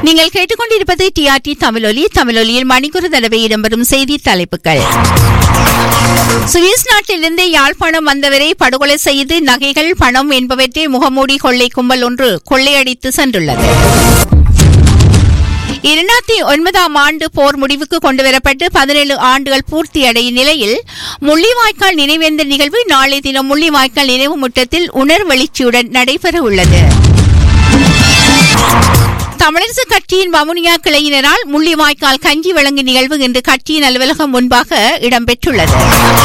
நீங்கள் கேட்டுக்கொண்டிருப்பது டிஆர்டி தமிழொலி தமிழொலியில் மணிக்குறு தடவை இடம்பெறும் செய்தி தலைப்புகள் சுவிஸ் நாட்டிலிருந்து யாழ்ப்பாணம் வந்தவரை படுகொலை செய்து நகைகள் பணம் என்பவற்றை முகமூடி கொள்ளை கும்பல் ஒன்று கொள்ளையடித்து சென்றுள்ளது இரண்டாயிரத்தி ஒன்பதாம் ஆண்டு போர் முடிவுக்கு கொண்டுவரப்பட்டு பதினேழு ஆண்டுகள் பூர்த்தியடையும் நிலையில் முள்ளிவாய்க்கால் நினைவேந்த நிகழ்வு நாளை தினம் முள்ளிவாய்க்கால் நினைவு முற்றத்தில் உணர்வெளிச்சியுடன் நடைபெற உள்ளது தமிழரசு கட்சியின் வவுனியா கிளையினரால் முள்ளிவாய்க்கால் கஞ்சி வழங்கும் நிகழ்வு இன்று கட்சியின் அலுவலகம் முன்பாக இடம்பெற்றுள்ளது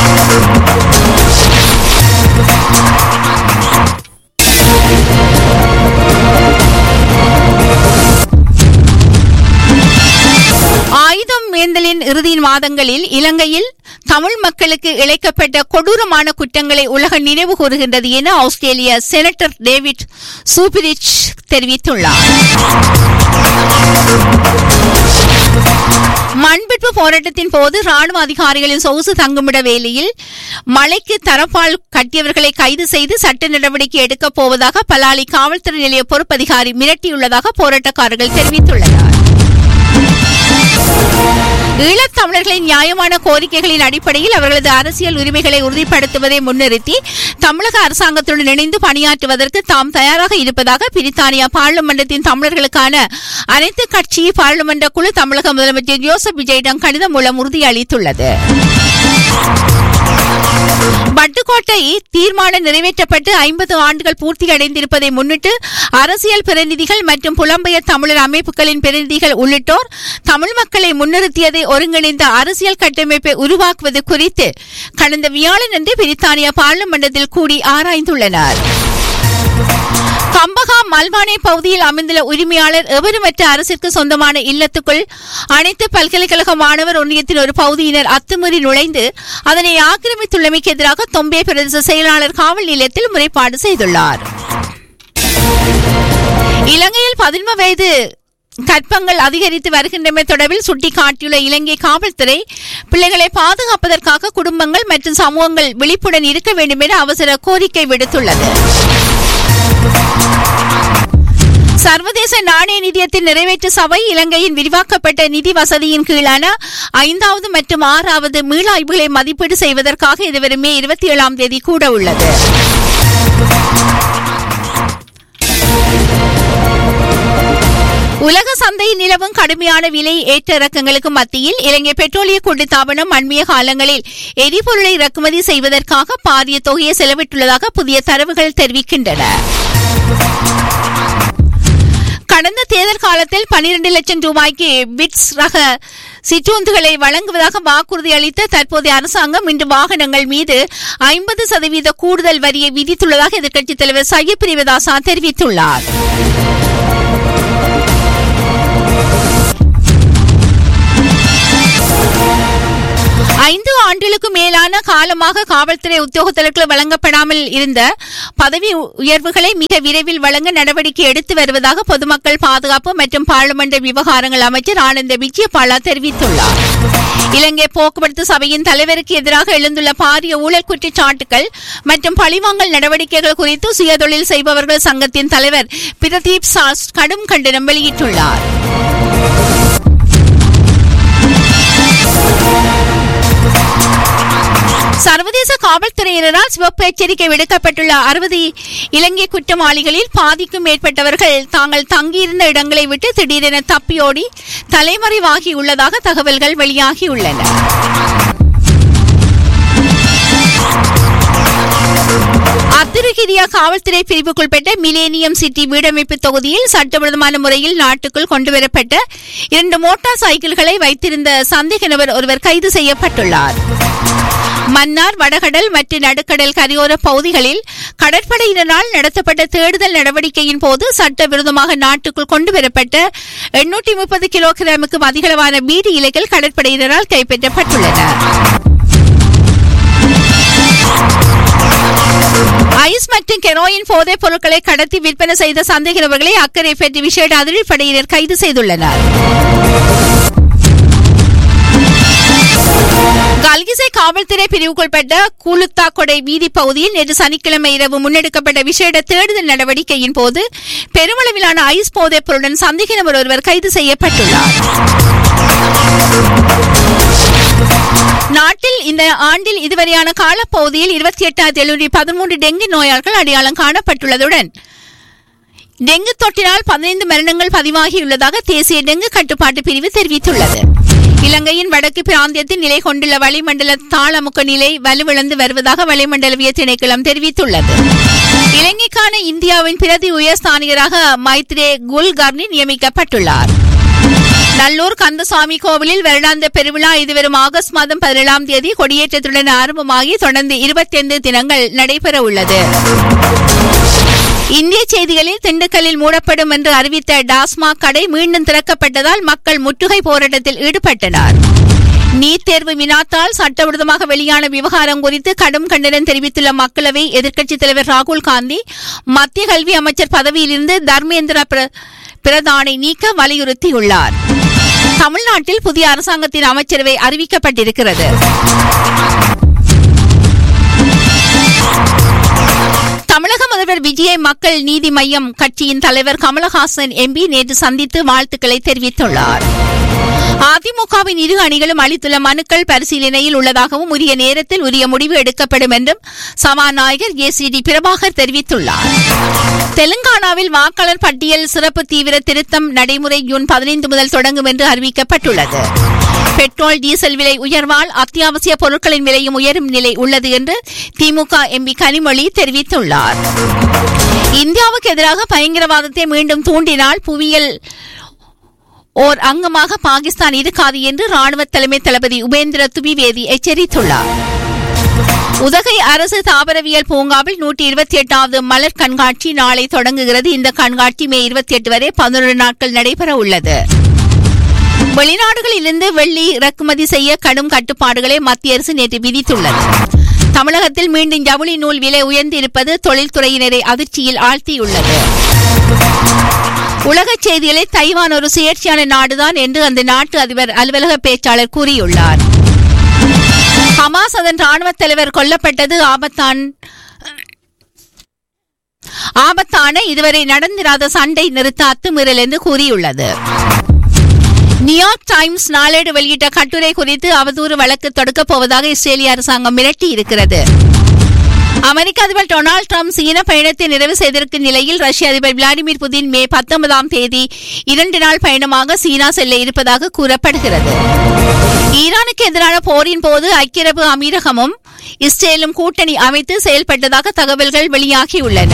ஆயுதம் வேந்தலின் இறுதி மாதங்களில் இலங்கையில் தமிழ் மக்களுக்கு இழைக்கப்பட்ட கொடூரமான குற்றங்களை உலக நினைவு கூறுகின்றது என ஆஸ்திரேலிய செனட்டர் டேவிட் சூபிரிச் தெரிவித்துள்ளார் மண்பிட்பு போராட்டத்தின் போது ராணுவ அதிகாரிகளின் சொகுசு தங்குமிட வேலையில் மழைக்கு தரப்பால் கட்டியவர்களை கைது செய்து சட்ட நடவடிக்கை எடுக்கப் போவதாக பலாலி காவல்துறை நிலைய பொறுப்பதிகாரி மிரட்டியுள்ளதாக போராட்டக்காரர்கள் தெரிவித்துள்ளனர் ஈழத்தமிழர்களின் நியாயமான கோரிக்கைகளின் அடிப்படையில் அவர்களது அரசியல் உரிமைகளை உறுதிப்படுத்துவதை முன்னிறுத்தி தமிழக அரசாங்கத்துடன் இணைந்து பணியாற்றுவதற்கு தாம் தயாராக இருப்பதாக பிரித்தானியா பார்லிமெண்டத்தின் தமிழர்களுக்கான அனைத்து கட்சி பார்லிமெண்ட் குழு தமிழக முதலமைச்சர் ஜோசப் விஜயிடம் கடிதம் மூலம் உறுதியளித்துள்ளது பட்டுக்கோட்டை தீர்மானம் நிறைவேற்றப்பட்டு ஐம்பது ஆண்டுகள் பூர்த்தியடைந்திருப்பதை முன்னிட்டு அரசியல் பிரதிநிதிகள் மற்றும் புலம்பெயர் தமிழர் அமைப்புகளின் பிரதிநிதிகள் உள்ளிட்டோர் தமிழ் மக்களை முன்னிறுத்தியதை ஒருங்கிணைந்த அரசியல் கட்டமைப்பை உருவாக்குவது குறித்து கடந்த வியாழனன்று பிரித்தானியா பார்லிமெண்டத்தில் கூடி ஆராய்ந்துள்ளனர் கம்பகா மல்வானே பகுதியில் அமைந்துள்ள உரிமையாளர் எவருமற்ற அரசிற்கு சொந்தமான இல்லத்துக்குள் அனைத்து பல்கலைக்கழக மாணவர் ஒன்றியத்தின் ஒரு பகுதியினர் அத்துமீறி நுழைந்து அதனை ஆக்கிரமித்துள்ளமைக்கு எதிராக தொம்பே பிரதேச செயலாளர் காவல் நிலையத்தில் முறைப்பாடு செய்துள்ளார் இலங்கையில் பதின்ம வயது கற்பங்கள் அதிகரித்து வருகின்றமை தொடர்பில் சுட்டிக்காட்டியுள்ள இலங்கை காவல்துறை பிள்ளைகளை பாதுகாப்பதற்காக குடும்பங்கள் மற்றும் சமூகங்கள் விழிப்புடன் இருக்க வேண்டும் என அவசர கோரிக்கை விடுத்துள்ளது சர்வதேச நாணய நிதியத்தின் நிறைவேற்று சபை இலங்கையின் விரிவாக்கப்பட்ட நிதி வசதியின் கீழான ஐந்தாவது மற்றும் ஆறாவது மீளாய்வுகளை மதிப்பீடு செய்வதற்காக இதுவரை மே இருபத்தி ஏழாம் தேதி கூட உள்ளது உலக சந்தையில் நிலவும் கடுமையான விலை ஏற்ற இறக்கங்களுக்கு மத்தியில் இலங்கை பெட்ரோலிய கூட்டுத்தாபனம் அண்மைய காலங்களில் எரிபொருளை இறக்குமதி செய்வதற்காக பாரிய தொகையை செலவிட்டுள்ளதாக புதிய தரவுகள் தெரிவிக்கின்றன கடந்த தேர்தல் காலத்தில் பனிரெண்டு லட்சம் ரூபாய்க்கு பிட்ஸ் ரக சிற்றுந்துகளை வழங்குவதாக வாக்குறுதி அளித்த தற்போதைய அரசாங்கம் இன்று வாகனங்கள் மீது ஐம்பது சதவீத கூடுதல் வரியை விதித்துள்ளதாக எதிர்க்கட்சித் தலைவர் சையப் பிரிவதாசா தெரிவித்துள்ளார் ஐந்து ஆண்டுகளுக்கு மேலான காலமாக காவல்துறை உத்தியோகத்தர்களுக்கு வழங்கப்படாமல் இருந்த பதவி உயர்வுகளை மிக விரைவில் வழங்க நடவடிக்கை எடுத்து வருவதாக பொதுமக்கள் பாதுகாப்பு மற்றும் பார்லிமெண்ட் விவகாரங்கள் அமைச்சர் ஆனந்த விஜயபாலா தெரிவித்துள்ளார் இலங்கை போக்குவரத்து சபையின் தலைவருக்கு எதிராக எழுந்துள்ள பாரிய ஊழல் குற்றச்சாட்டுகள் மற்றும் பழிவாங்கல் நடவடிக்கைகள் குறித்து சுயதொழில் செய்பவர்கள் சங்கத்தின் தலைவர் பிரதீப் சாஸ் கடும் கண்டனம் வெளியிட்டுள்ளார் சர்வதேச காவல்துறையினரால் சிவப்பு எச்சரிக்கை விடுக்கப்பட்டுள்ள அறுபது இலங்கை குற்றவாளிகளில் பாதிக்கும் மேற்பட்டவர்கள் தாங்கள் தங்கியிருந்த இடங்களை விட்டு திடீரென தப்பியோடி தலைமறைவாகியுள்ளதாக தகவல்கள் வெளியாகியுள்ளன அத்திருகிரியா காவல்துறை பிரிவுக்குள்பட்ட மிலேனியம் சிட்டி வீடமைப்பு தொகுதியில் சட்டவிரோதமான முறையில் நாட்டுக்குள் கொண்டுவரப்பட்ட இரண்டு மோட்டார் சைக்கிள்களை வைத்திருந்த சந்தேக நபர் ஒருவர் கைது செய்யப்பட்டுள்ளார் மன்னார் வடகடல் மற்றும் நடுக்கடல் கரையோர பகுதிகளில் கடற்படையினரால் நடத்தப்பட்ட தேடுதல் நடவடிக்கையின் போது சட்டவிரோதமாக நாட்டுக்குள் கொண்டுவரப்பட்ட எண்ணூற்றி முப்பது கிலோகிராமுக்கும் அதிகளவான பீடி இலைகள் கடற்படையினரால் கைப்பற்றப்பட்டுள்ளன ஐஸ் மற்றும் கெரோயின் போதைப் பொருட்களை கடத்தி விற்பனை செய்த சந்தேக நபர்களை அக்கறை பற்றி விசேட அதிரடிப்படையினர் கைது செய்துள்ளனர் கல்கிசை காவல்துறை பிரிவுக்குட்பட்ட கூலுத்தாக்கொடை வீதி பகுதியில் நேற்று சனிக்கிழமை இரவு முன்னெடுக்கப்பட்ட விசேட தேடுதல் நடவடிக்கையின் போது பெருமளவிலான ஐஸ் போதைப் பொருளுடன் சந்தேக நபர் ஒருவர் கைது செய்யப்பட்டுள்ளார் நாட்டில் இந்த ஆண்டில் இதுவரையான காலப்பகுதியில் இருபத்தி எட்டாயிரத்தி எழுநூற்றி பதிமூன்று டெங்கு நோயாளர்கள் அடையாளம் காணப்பட்டுள்ளதுடன் டெங்கு தொற்றினால் பதினைந்து மரணங்கள் பதிவாகியுள்ளதாக தேசிய டெங்கு கட்டுப்பாட்டு பிரிவு தெரிவித்துள்ளது இலங்கையின் வடக்கு பிராந்தியத்தில் நிலை கொண்டுள்ள வளிமண்டல தாளமுக்க நிலை வலுவிழந்து வருவதாக வளிமண்டலவிய திணைக்களம் தெரிவித்துள்ளது இலங்கைக்கான இந்தியாவின் பிரதி உயர்ஸ்தானிகராக மைத்ரே குல்கர்னி நியமிக்கப்பட்டுள்ளார் நல்லூர் கந்தசாமி கோவிலில் வருடாந்த பெருவிழா இதுவரும் ஆகஸ்ட் மாதம் பதினேழாம் தேதி கொடியேற்றத்துடன் ஆரம்பமாகி தொடர்ந்து இருபத்தைந்து தினங்கள் நடைபெற உள்ளது இந்திய செய்திகளில் திண்டுக்கல்லில் மூடப்படும் என்று அறிவித்த டாஸ்மாக் கடை மீண்டும் திறக்கப்பட்டதால் மக்கள் முற்றுகை போராட்டத்தில் ஈடுபட்டனர் நீட் தேர்வு வினாத்தால் சட்டவிரோதமாக வெளியான விவகாரம் குறித்து கடும் கண்டனம் தெரிவித்துள்ள மக்களவை எதிர்க்கட்சித் தலைவர் ராகுல் காந்தி மத்திய கல்வி அமைச்சர் பதவியிலிருந்து தர்மேந்திர பிர- பிரதானை நீக்க வலியுறுத்தியுள்ளார் தமிழ்நாட்டில் புதிய அரசாங்கத்தின் அமைச்சரவை அறிவிக்கப்பட்டிருக்கிறது தமிழக முதல்வர் விஜயை மக்கள் நீதி மய்யம் கட்சியின் தலைவர் கமலஹாசன் எம்பி நேற்று சந்தித்து வாழ்த்துக்களை தெரிவித்துள்ளார் அதிமுகவின் இரு அணிகளும் அளித்துள்ள மனுக்கள் பரிசீலனையில் உள்ளதாகவும் உரிய நேரத்தில் உரிய முடிவு எடுக்கப்படும் என்றும் சபாநாயகர் ஏ சி டி பிரபாகர் தெரிவித்துள்ளார் தெலுங்கானாவில் வாக்காளர் பட்டியல் சிறப்பு தீவிர திருத்தம் நடைமுறை ஜூன் பதினைந்து முதல் தொடங்கும் என்று அறிவிக்கப்பட்டுள்ளது பெட்ரோல் டீசல் விலை உயர்வால் அத்தியாவசிய பொருட்களின் விலையும் உயரும் நிலை உள்ளது என்று திமுக எம்பி கனிமொழி தெரிவித்துள்ளார் இந்தியாவுக்கு எதிராக பயங்கரவாதத்தை மீண்டும் தூண்டினால் புவியியல் ஓர் அங்கமாக பாகிஸ்தான் இருக்காது என்று ராணுவ தலைமை தளபதி உபேந்திர துபிவேதி எச்சரித்துள்ளார் உதகை அரசு தாவரவியல் பூங்காவில் நூற்றி இருபத்தி எட்டாவது மலர் கண்காட்சி நாளை தொடங்குகிறது இந்த கண்காட்சி மே இருபத்தி எட்டு வரை பதினொரு நாட்கள் நடைபெற உள்ளது வெளிநாடுகளிலிருந்து வெள்ளி இறக்குமதி செய்ய கடும் கட்டுப்பாடுகளை மத்திய அரசு நேற்று விதித்துள்ளது தமிழகத்தில் மீண்டும் ஜவுளி நூல் விலை உயர்ந்திருப்பது தொழில்துறையினரை அதிர்ச்சியில் ஆழ்த்தியுள்ளது உலகச் செய்திகளை தைவான் ஒரு சுயேட்சையான நாடுதான் என்று அந்த நாட்டு அதிபர் அலுவலக பேச்சாளர் கூறியுள்ளார் ஹமாஸ் அதன் ராணுவ தலைவர் கொல்லப்பட்டது ஆபத்தான் ஆபத்தான இதுவரை நடந்திராத சண்டை நிறுத்த அத்துமீறல் என்று கூறியுள்ளது நியூயார்க் டைம்ஸ் நாளேடு வெளியிட்ட கட்டுரை குறித்து அவதூறு வழக்கு தொடுக்கப் போவதாக இஸ்ரேலிய அரசாங்கம் மிரட்டி இருக்கிறது அமெரிக்க அதிபர் டொனால்டு ட்ரம்ப் சீன பயணத்தை நிறைவு செய்திருக்கும் நிலையில் ரஷ்ய அதிபர் விளாடிமிர் புதின் மே பத்தொன்பதாம் தேதி இரண்டு நாள் பயணமாக சீனா செல்ல இருப்பதாக கூறப்படுகிறது ஈரானுக்கு எதிரான போரின் போது ஐக்கிய அரபு அமீரகமும் இஸ்ரேலும் கூட்டணி அமைத்து செயல்பட்டதாக தகவல்கள் வெளியாகியுள்ளன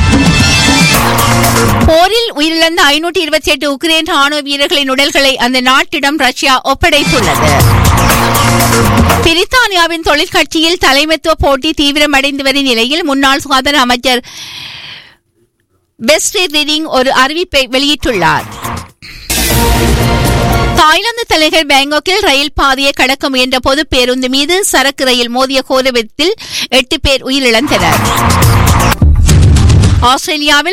போரில் உயிரிழந்த ஐநூற்றி இருபத்தி எட்டு உக்ரைன் ராணுவ வீரர்களின் உடல்களை அந்த நாட்டிடம் ரஷ்யா ஒப்படைத்துள்ளது பிரித்தானியாவின் தொழிற்கட்சியில் தலைமைத்துவ போட்டி தீவிரமடைந்து வரும் நிலையில் முன்னாள் சுகாதார அமைச்சர் பெஸ்ட் ரீடிங் ஒரு அறிவிப்பை வெளியிட்டுள்ளார் தாய்லாந்து தலைநகர் பேங்காக்கில் ரயில் பாதையை கடக்க முயன்ற பொது பேருந்து மீது சரக்கு ரயில் மோதிய கோர விபத்தில் எட்டு பேர் உயிரிழந்தனர் ஆஸ்திரேலியாவில்